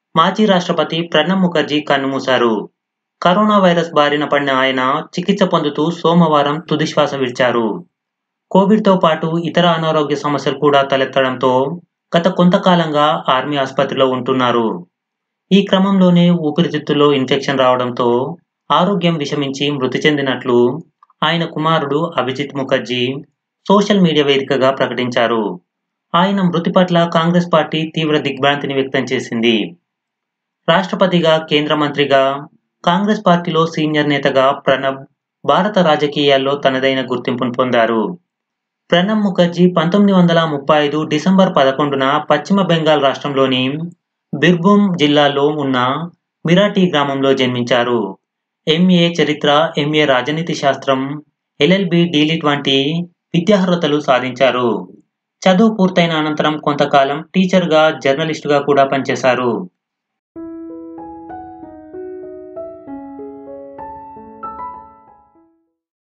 మాజీ రాష్ట్రపతి ప్రణబ్ ముఖర్జీ కన్నుమూశారు కరోనా వైరస్ బారిన పడిన ఆయన చికిత్స పొందుతూ సోమవారం తుదిశ్వాస విడిచారు కోవిడ్తో పాటు ఇతర అనారోగ్య సమస్యలు కూడా తలెత్తడంతో గత కొంతకాలంగా ఆర్మీ ఆసుపత్రిలో ఉంటున్నారు ఈ క్రమంలోనే ఊపిరితిత్తుల్లో ఇన్ఫెక్షన్ రావడంతో ఆరోగ్యం విషమించి మృతి చెందినట్లు ఆయన కుమారుడు అభిజిత్ ముఖర్జీ సోషల్ మీడియా వేదికగా ప్రకటించారు ఆయన మృతి పట్ల కాంగ్రెస్ పార్టీ తీవ్ర దిగ్భ్రాంతిని వ్యక్తం చేసింది రాష్ట్రపతిగా కేంద్ర మంత్రిగా కాంగ్రెస్ పార్టీలో సీనియర్ నేతగా ప్రణబ్ భారత రాజకీయాల్లో తనదైన గుర్తింపును పొందారు ప్రణబ్ ముఖర్జీ పంతొమ్మిది వందల ముప్పై ఐదు డిసెంబర్ పదకొండున పశ్చిమ బెంగాల్ రాష్ట్రంలోని బిర్భూమ్ జిల్లాలో ఉన్న మిరాటి గ్రామంలో జన్మించారు ఎంఏ చరిత్ర ఎంఏ రాజనీతి శాస్త్రం ఎల్ఎల్బి డీలిట్ వంటి విద్యార్హతలు సాధించారు చదువు పూర్తయిన అనంతరం కొంతకాలం టీచర్గా జర్నలిస్టుగా కూడా పనిచేశారు